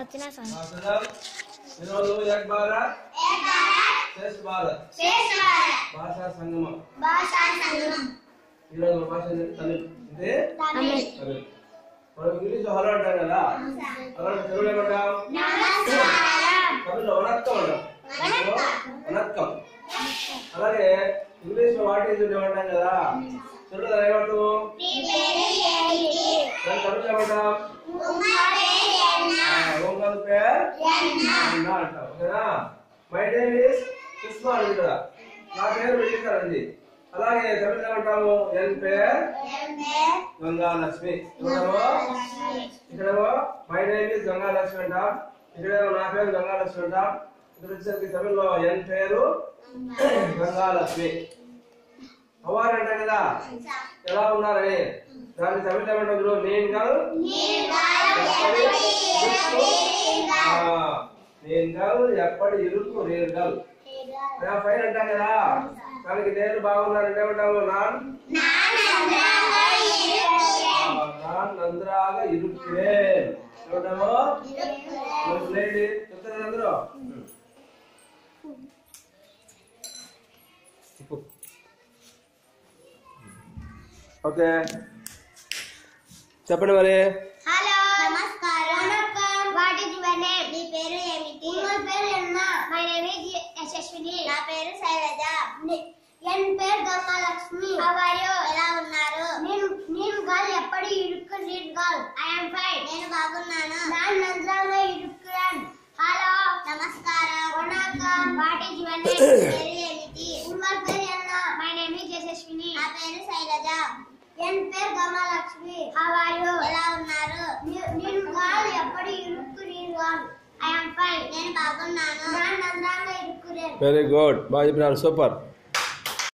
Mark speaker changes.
Speaker 1: వచ్చిన సార్
Speaker 2: మాట్లాడదాం ఈరోజు ఏక్ భారత్ శ్రేష్ఠ భారత్ భాషా సంగమం ఈరోజు మన భాష ఏంటంటే తమిళ్ అంటే తమిళ్ మనం ఇంగ్లీష్ హలో అంటాం కదా హలో తెలుగులో ఏమంటాం తమిళ్లో వనక్కం అంటాం వనక్కం అలాగే ఇంగ్లీష్ లో వాట్ ఈజ్ ఏమంటాం కదా తెలుగులో ఏమంటాం దాని తమిళ్ ఏమంటాం ఓంగల్ పేర్ అన్నా అంటాం ఓకేనా మై నేమ్ ఇస్ సుష్మా అని కదా నా పేరు విజయకరండి అలాగే తమిళ ఏమంటాము ఎన్ పేర్ గంగాలక్ష్మి ఏమంటాము ఇక్కడేమో మై నేమ్ ఇస్ గంగాలక్ష్మి అంటాం ఇక్కడేమో నా పేరు గంగాలక్ష్మి అంటాం ఇక్కడ వచ్చేసరికి తమిళ్లో ఎన్ పేరు గంగాలక్ష్మి అవ్వారు అంటాం కదా ఎలా ఉన్నారని దాన్ని తమిళ ఏమంటాం చూడు నేను కాదు నేను కాదు ఎప్పటి ఇరుకు నేను కాదు నా పైన అంటాం కదా దానికి నేను బాగున్నానంటే ఏమంటాము నాన్ ఆ, నాన్ నంద్రాగా ఇరుక్కిరేన్ ఏమంటాము లేండి చెప్తారు అందరూ ఓకే చెప్పండి మరి
Speaker 3: హలో నమస్కారం వణకం వాట్ ఇస్ యువర్ నేమ్ నీ పేరు ఏమిటి నా పేరు ఎన్న మై నేమ్ ఇస్ యశస్విని నా పేరు శైలజ ఎన్ పేరు గంగాలక్ష్మి హౌ ఆర్ యు ఎలా ఉన్నారు నేను నేను గాల్ ఎప్పుడు ఇరుక్కు నేను గాల్ ఐ యామ్ ఫైన్ నేను బాగున్నాను నేను నంద్రాలో ఇరుక్కురాన్ హలో నమస్కారం వణకం వాట్ ఇస్ యువర్ నేమ్ పేరు ఏమిటి నా పేరు ఎన్న మై నేమ్ ఇస్ యశస్విని నా పేరు శైలజ ఎన్ పేరు గమలక్ష్మి హౌ ఆర్ యు ఎలా ఉన్నారు నేను గాల్ ఎప్పుడు ఇరుక్కు నేను గాల్ ఐ యామ్ ఫైన్ నేను బాగున్నాను నా నంద్రాలో ఇరుక్కురాన్
Speaker 2: వెరీ గుడ్ బాగా చెప్పినారు సూపర్